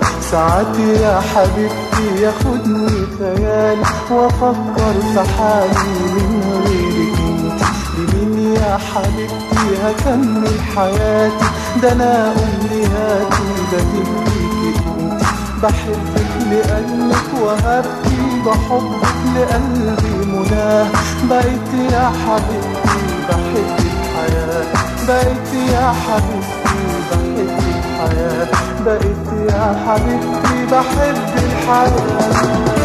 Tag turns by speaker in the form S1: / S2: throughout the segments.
S1: ساعات يا حبيبتي ياخدني خيالي وافكر في حالي من غيرك انت لمين يا حبيبتي هكمل حياتي ده انا امنياتي بهديكي انت بحبك لأنك وهبتي بحبك لقلبي مناه بقيت يا حبيبتي بحب الحياة بقيت يا حبيبتي بحب الحياة بقيت يا حبيبتي بحب الحياة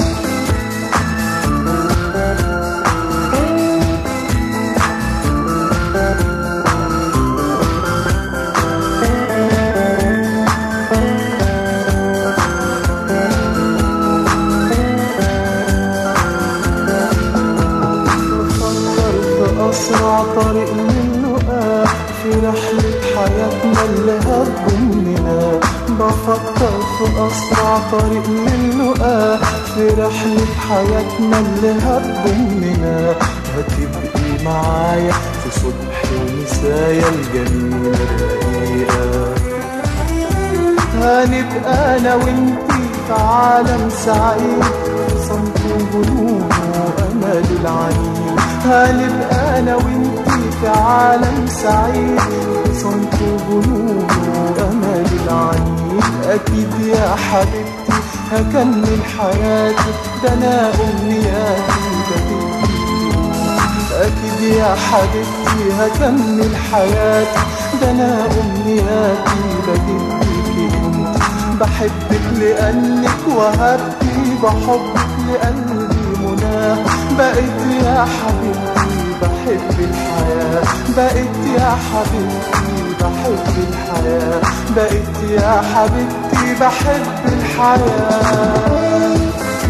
S1: بفكر في أسرع طريق للقاء في رحلة حياتنا اللي هتضمنا بفكر في أسرع طريق للقاء في رحلة حياتنا اللي هتضمنا هتبقي معايا في صبح ومسايا الجميلة الرقيقة هنبقى انا وانتي في عالم سعيد صمت وجنون وامل العين هنبقى انا وانتي في عالم سعيد صمت وجنون وامل العين اكيد يا حبيبتي هكمل حياتي ده انا امنياتي بتبكي أكيد يا حبيبتي هكمل حياتي ده أنا أمنياتي بديك أنت بحبك لأنك وهبتي بحبك لقلبي مناه بقيت يا حبيبتي بحب الحياة بقيت يا حبيبتي بحب الحياة بقيت يا حبيبتي بحب الحياة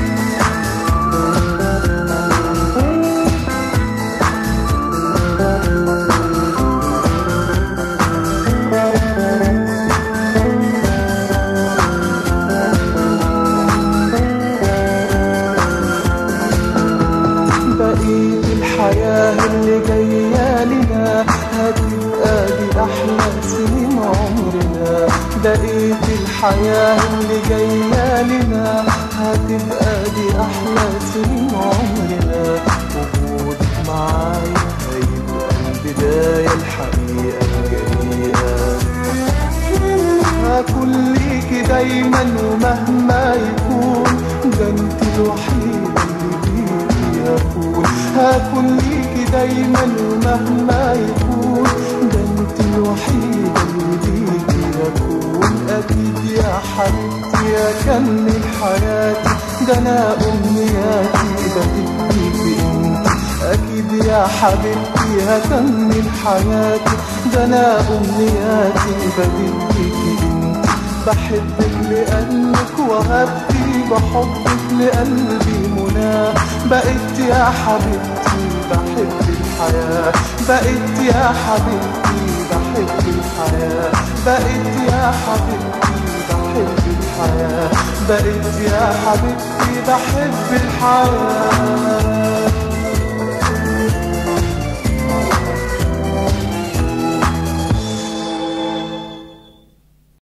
S1: بقيت الحياة اللي جاية لنا هتبقى دي أحلى سنين عمرنا بقيت الحياة اللي جاية لنا هتبقى دي أحلى سنين عمرنا وجودك معايا هيبقى البداية الحقيقة الجريئة هكون ليكي دايما ومهما يكون ده انت الوحيدة اللي بيكي هكون هكون ليكي دايما ومهما يكون ده انت الوحيدة اللي بيكي هكون اكيد يا حبيبتي اكمل حياتي ده انا امنياتي بديكي انت اكيد يا حبيبتي هكمل حياتي ده انا امنياتي بديكي انت بحبك لانك وهبتي بحبك لقلبي مناه بقيت يا حبيبتي بحب الحياة بقيت يا حبيبتي بحب الحياة بقيت يا حبيبتي بحب الحياة بقيت يا حبيبتي بحب الحياة